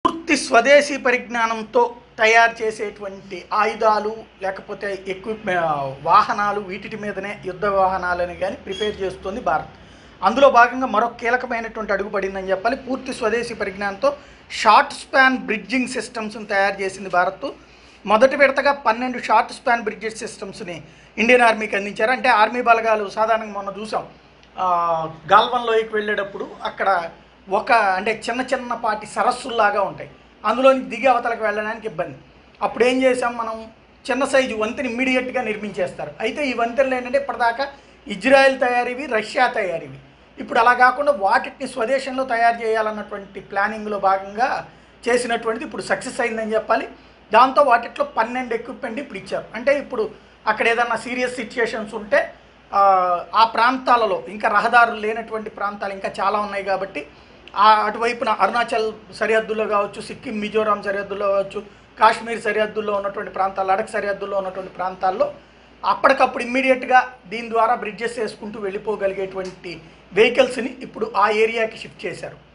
పూర్తి స్వదేశీ పరిజ్ఞానంతో తయారు చేసేటువంటి ఆయుధాలు లేకపోతే ఎక్విప్ వాహనాలు వీటి మీదనే యుద్ధ వాహనాలని కానీ ప్రిపేర్ చేస్తుంది భారత్ అందులో భాగంగా మరొక కీలకమైనటువంటి అడుగు పడిందని చెప్పాలి పూర్తి స్వదేశీ పరిజ్ఞానంతో షార్ట్ స్పాన్ బ్రిడ్జింగ్ సిస్టమ్స్ని తయారు చేసింది భారత్ మొదటి విడతగా పన్నెండు షార్ట్ స్పాన్ బ్రిడ్జెస్ సిస్టమ్స్ని ఇండియన్ ఆర్మీకి అందించారు అంటే ఆర్మీ బలగాలు సాధారణంగా మొన్న చూసాం ఆ, గాల్వన్ లోయకి వెళ్ళేటప్పుడు అక్కడ ఒక అంటే చిన్న చిన్న పాటి సరస్సుల్లాగా ఉంటాయి అందులోని దిగి అవతలకు వెళ్ళడానికి ఇబ్బంది అప్పుడు ఏం చేసాం మనం చిన్న సైజు వంతెన ఇమ్మీడియట్గా నిర్మించేస్తారు అయితే ఈ వంతెనలు ఏంటంటే ఇప్పటిదాకా ఇజ్రాయెల్ తయారీవి రష్యా తయారీవి ఇప్పుడు అలా కాకుండా వాటిని స్వదేశంలో తయారు చేయాలన్నటువంటి ప్లానింగ్లో భాగంగా చేసినటువంటిది ఇప్పుడు సక్సెస్ అయిందని చెప్పాలి దాంతో వాటిట్లో పన్నెండు ఎక్విప్మెంట్ ఇప్పుడు ఇచ్చారు అంటే ఇప్పుడు అక్కడ ఏదన్నా సీరియస్ సిచ్యుయేషన్స్ ఉంటే ఆ, ఆ ప్రాంతాలలో ఇంకా రహదారులు లేనటువంటి ప్రాంతాలు ఇంకా చాలా ఉన్నాయి కాబట్టి ఆ అటువైపున అరుణాచల్ సరిహద్దుల్లో కావచ్చు సిక్కిం మిజోరాం సరిహద్దుల్లో కావచ్చు కాశ్మీర్ సరిహద్దుల్లో ఉన్నటువంటి ప్రాంతాలు లడక్ సరిహద్దుల్లో ఉన్నటువంటి ప్రాంతాల్లో అప్పటికప్పుడు ఇమ్మీడియట్గా దీని ద్వారా బ్రిడ్జెస్ వేసుకుంటూ వెళ్ళిపోగలిగేటువంటి వెహికల్స్ని ఇప్పుడు ఆ ఏరియాకి షిఫ్ట్ చేశారు